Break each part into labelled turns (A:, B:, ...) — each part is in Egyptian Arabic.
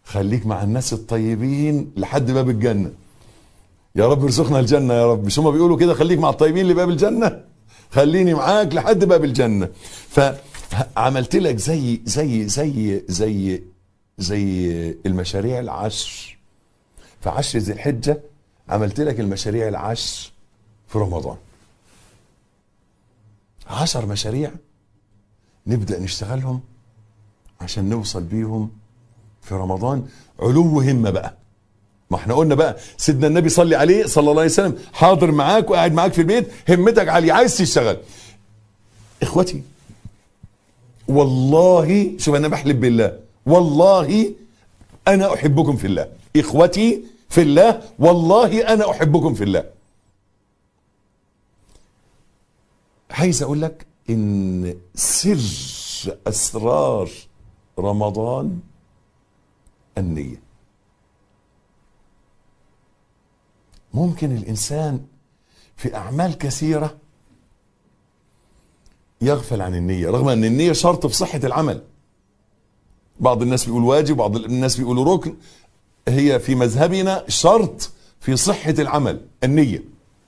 A: خليك مع الناس الطيبين لحد باب الجنة يا رب ارزقنا الجنة يا رب مش هما بيقولوا كده خليك مع الطيبين لباب الجنة خليني معاك لحد باب الجنة فعملت لك زي زي زي زي زي المشاريع العشر في عشر ذي الحجة عملت لك المشاريع العشر في رمضان عشر مشاريع نبدأ نشتغلهم عشان نوصل بيهم في رمضان علو همة بقى ما احنا قلنا بقى سيدنا النبي صلي عليه صلى الله عليه وسلم حاضر معاك وقاعد معاك في البيت همتك عالية عايز تشتغل اخوتي والله شوف انا بحلف بالله والله انا احبكم في الله اخوتي في الله والله انا احبكم في الله عايز اقول لك ان سر اسرار رمضان النيه ممكن الانسان في اعمال كثيره يغفل عن النيه رغم ان النيه شرط في صحه العمل بعض الناس بيقول واجب بعض الناس بيقولوا ركن هي في مذهبنا شرط في صحه العمل النيه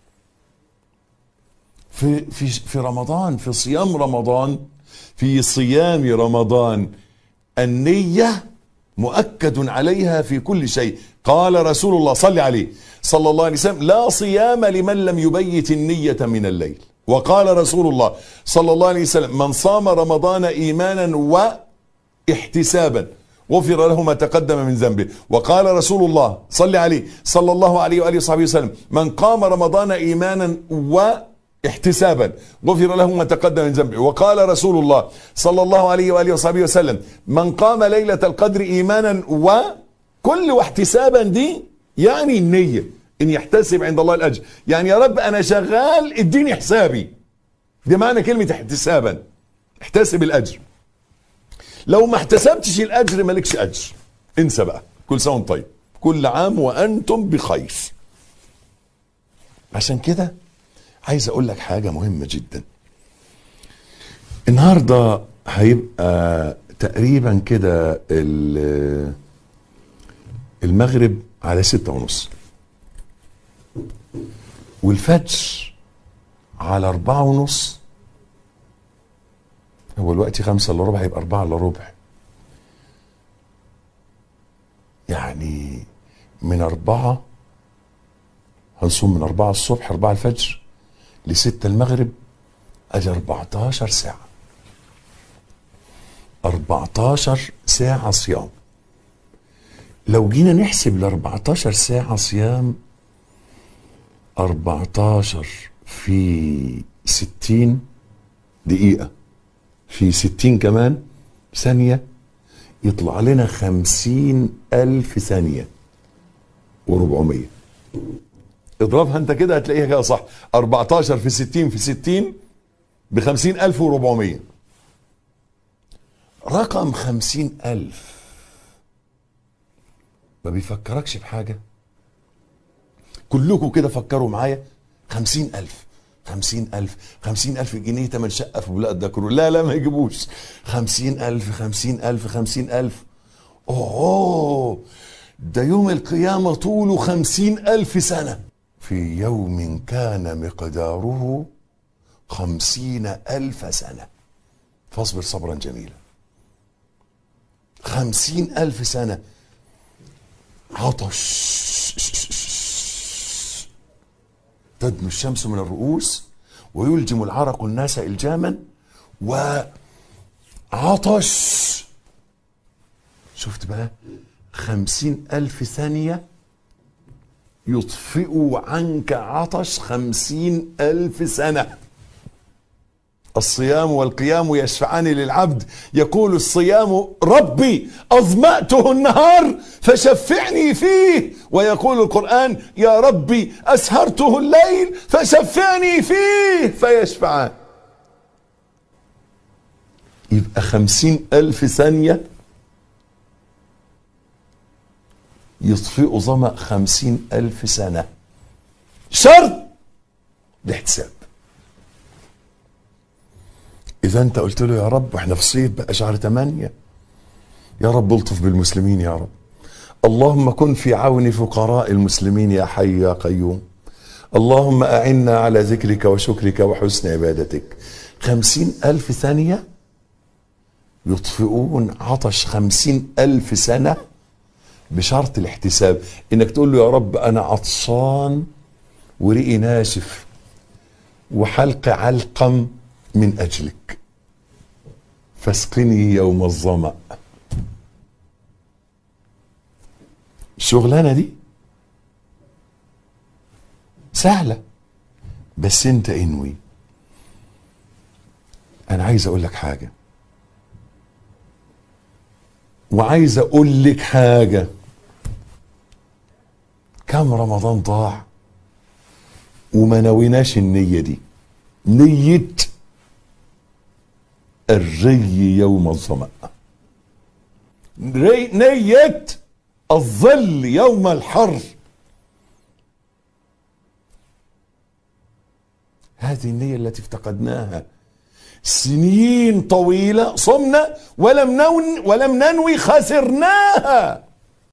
A: في في في رمضان في صيام رمضان في صيام رمضان النية مؤكد عليها في كل شيء قال رسول الله صلى عليه صلى الله عليه وسلم لا صيام لمن لم يبيت النية من الليل وقال رسول الله صلى الله عليه وسلم من صام رمضان إيمانا واحتسابا غفر له ما تقدم من ذنبه وقال رسول الله صلى عليه صلى الله عليه وآله وصحبه وسلم من قام رمضان إيمانا و احتسابا غفر له ما تقدم من ذنبه وقال رسول الله صلى الله عليه واله وصحبه وسلم من قام ليله القدر ايمانا وكل واحتسابا دي يعني النيه ان يحتسب عند الله الاجر يعني يا رب انا شغال اديني حسابي ده معنى كلمه احتسابا احتسب الاجر لو ما احتسبتش الاجر مالكش اجر انسى بقى كل سنه وانت طيب كل عام وانتم بخير عشان كده عايز اقول لك حاجه مهمه جدا النهارده هيبقى تقريبا كده المغرب على ستة ونص والفجر على أربعة ونص هو الوقت خمسة إلا ربع هيبقى أربعة إلا ربع يعني من أربعة هنصوم من أربعة الصبح أربعة الفجر لستة المغرب ادي 14 ساعة 14 ساعة صيام لو جينا نحسب ال 14 ساعة صيام 14 في 60 دقيقة في 60 كمان ثانية يطلع لنا 50 ألف ثانية و400 اضربها انت كده هتلاقيها كده صح 14 في 60 في 60 ب 50400 رقم 50000 ما بيفكركش بحاجة كلكم كده فكروا معايا 50000 50000 50000 جنيه تمن شقة في بلاد ده كله لا لا ما يجيبوش 50000 50000 50000 اوه ده يوم القيامة طوله خمسين ألف سنة في يوم كان مقداره خمسين ألف سنة فاصبر صبرا جميلا خمسين ألف سنة عطش تدنو الشمس من الرؤوس ويلجم العرق الناس إلجاما وعطش شفت بقى خمسين ألف ثانية يطفئ عنك عطش خمسين ألف سنة الصيام والقيام يشفعان للعبد يقول الصيام ربي أظمأته النهار فشفعني فيه ويقول القرآن يا ربي أسهرته الليل فشفعني فيه فيشفعان يبقى خمسين ألف ثانية يطفئ ظمأ خمسين ألف سنة شرط الاحتساب إذا أنت قلت له يا رب وإحنا في صيف بقى شهر ثمانية يا رب الطف بالمسلمين يا رب اللهم كن في عون فقراء المسلمين يا حي يا قيوم اللهم أعنا على ذكرك وشكرك وحسن عبادتك خمسين ألف ثانية يطفئون عطش خمسين ألف سنة بشرط الاحتساب انك تقول له يا رب انا عطشان وريقي ناشف وحلق علقم من اجلك فاسقني يوم الظمأ الشغلانه دي سهله بس انت انوي انا عايز اقول لك حاجه وعايز اقول لك حاجه كم رمضان ضاع وما نويناش النيه دي نيه الري يوم الظمأ ري- نيه الظل يوم الحر هذه النيه التي افتقدناها سنين طويلة صمنا ولم نون ولم ننوي خسرناها